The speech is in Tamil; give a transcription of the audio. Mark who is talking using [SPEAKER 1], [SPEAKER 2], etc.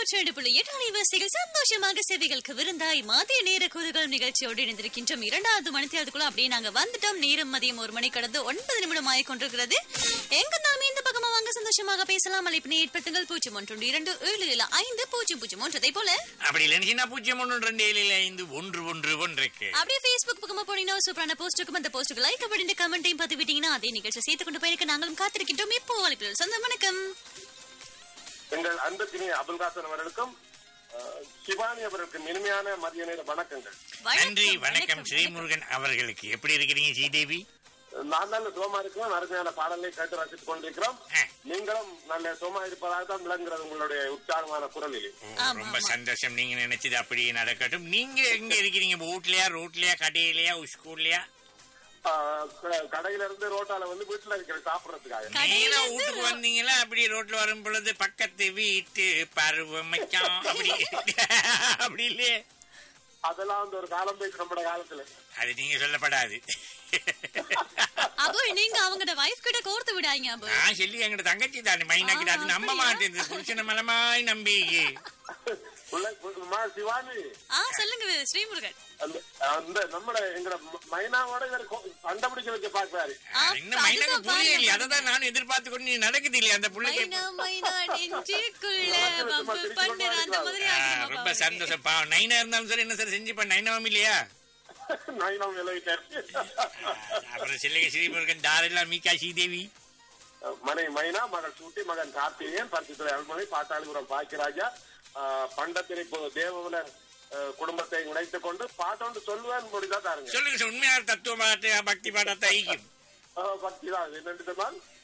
[SPEAKER 1] நூற்றி ரெண்டு புள்ளி எட்டு அலைவரிசைகள் சந்தோஷமாக செவிகளுக்கு விருந்தாய் மதிய நேர கூறுகள் நிகழ்ச்சியோடு இணைந்திருக்கின்றோம் இரண்டாவது மணித்தியாலத்துக்குள்ள அப்படியே நாங்க வந்துட்டோம் நேரம் மதியம் ஒரு மணி கடந்து ஒன்பது நிமிடம் ஆகிக் கொண்டிருக்கிறது எங்க இருந்தாலுமே இந்த பக்கமா வாங்க சந்தோஷமாக பேசலாம் அழைப்பினை ஏற்படுத்துங்கள் பூஜ்ஜியம் ஒன்று இரண்டு ஏழு ஏழு ஐந்து பூஜ்ஜியம் பூஜ்ஜியம் ஒன்று அதே போல
[SPEAKER 2] அப்படி இல்லைன்னு பூஜ்ஜியம் ஒன்று ரெண்டு ஏழு ஏழு ஐந்து ஒன்று ஒன்று ஒன்றுக்கு
[SPEAKER 1] அப்படியே Facebook பக்கமா போனீங்கன்னா ஒரு சூப்பரான போஸ்ட் இருக்கும் அந்த போஸ்ட்டுக்கு லைக் அப்படின்னு கமெண்ட்டையும் பார்த்து விட்டீங்கன்னா அதே நிகழ்ச்சி சேர்த்து கொண்டு போயிருக்க நாங்களும் காத்திருக்கின்றோம் இப்போ அழைப்பில் சொந்தம் வணக்கம்
[SPEAKER 3] எங்கள் அன்பத்தினி அபுல்காசன் அவர்களுக்கும் அஹ், சிவானி அவர்களுக்கு இனிமையான மதிய நேர வணக்கங்கள்
[SPEAKER 2] நன்றி வணக்கம் ஸ்ரீமுருகன் அவர்களுக்கு எப்படி இருக்கிறீங்க ஸ்ரீதேவி
[SPEAKER 3] நான் நல்ல சோமா இருக்கிறோம் அருமையான பாடலை கேட்டு ரசித்துக் கொண்டிருக்கிறோம்
[SPEAKER 2] ஆ.
[SPEAKER 3] நீங்களும் நல்ல சோமா இருப்பதாக தான் விளங்குறது உங்களுடைய உற்சாகமான குரலில்
[SPEAKER 2] ஓ,
[SPEAKER 1] ஆமா,
[SPEAKER 2] ரொம்ப
[SPEAKER 1] ஆமா.
[SPEAKER 2] சந்தோஷம் நீங்க நினைச்சது அப்படியே நடக்கட்டும் நீங்க எங்க இருக்கிறீங்க வீட்லயா ரோட்லயா கடையிலயா ஸ்கூல்லயா
[SPEAKER 3] அஹ், க- கடையில இருந்து ரோட்டால வந்து வீட்டுல இருக்கிற சாப்பிடறதுக்காக
[SPEAKER 1] கடையில
[SPEAKER 2] நேரா
[SPEAKER 1] இருந்து
[SPEAKER 2] வீட்டுக்கு வந்தீங்களா அப்படி ரோட்ல வரும் பொழுது பக்கத்து வீட்டு பருவமைக்கம் அப்படி அப்படி இல்லையே
[SPEAKER 3] அதெல்லாம் வந்து ஒரு காலம் போயிட்டு நம்மட காலத்துல
[SPEAKER 2] அது நீங்க சொல்லப்படாது
[SPEAKER 1] அப்போ நீங்க அவங்களோட வைஃப் கிட்ட கோர்த்து விடாங்க அப்போ
[SPEAKER 2] நான் சொல்லி எங்கிட்ட தங்கச்சி தானே மைனா கிட்ட அது நம்ப
[SPEAKER 1] அப்படியா?
[SPEAKER 2] மாட்டேன் புருஷன மலமாய் நம்பி
[SPEAKER 3] உள்ள- உள்ள- சிவானி
[SPEAKER 1] ஆ சொல்லுங்க ஸ்ரீமுருகன்
[SPEAKER 3] அந்த அந்த நம்மட எங்கட மைனாவோட இவர் கொ- கண்டுபிடிக்க வைக்க பாக்குறாரு
[SPEAKER 1] ஆ,
[SPEAKER 2] இன்னும் மைனாக்கு
[SPEAKER 1] அதுதான்
[SPEAKER 2] புரியலையே
[SPEAKER 1] பாருங்க.
[SPEAKER 2] அதை தான் நானும் எதிர்பார்த்து கொண்டு நீ நடக்குது இல்லையா அந்த பிள்ளைக்கு
[SPEAKER 1] மைனா மைனா நெஞ்சுக்குள்ள
[SPEAKER 3] சும்மா
[SPEAKER 1] வம்பு
[SPEAKER 3] சிரிச்சு
[SPEAKER 1] பண்ணுற அந்த
[SPEAKER 3] கொண்டு
[SPEAKER 1] மாதிரி
[SPEAKER 2] ஆ,
[SPEAKER 1] ஆகிடுமா
[SPEAKER 2] ரொம்ப
[SPEAKER 1] பாவம்.
[SPEAKER 2] சந்தோஷம் பாவம் நைனா இருந்தாலும் சரி என்ன சார் செஞ்சுப்பேன் நைனாவும் இல்லையா
[SPEAKER 3] நைனா விளைவிட்டார்
[SPEAKER 2] ஆ, அப்புறம் சில்லைங்க ஸ்ரீமுருகன் தாரெல்லாம் மீகா ஸ்ரீதேவி
[SPEAKER 3] மனை மைனா மகள் சூட்டி மகன் கார்த்திகேயன் பரிசுத்துறை அருள்மொழி பாட்டாளிபுரம் பாக்கியராஜா ஆஹ், பண்டத்திரை இப்போ தேவகுல ஆஹ், குடும்பத்தை இணைத்துக் கொண்டு பாட்டோண்டு சொல்லுவேன் முடிதான் தாருங்க
[SPEAKER 2] சொல்லுங்க சார் உண்மையான தத்துவ பாட்டு பக்தி பாட்டத்தை ஐக்கியம்
[SPEAKER 3] ஆஹ், பக்தி தான் இது என்னன்னு சொன்னால்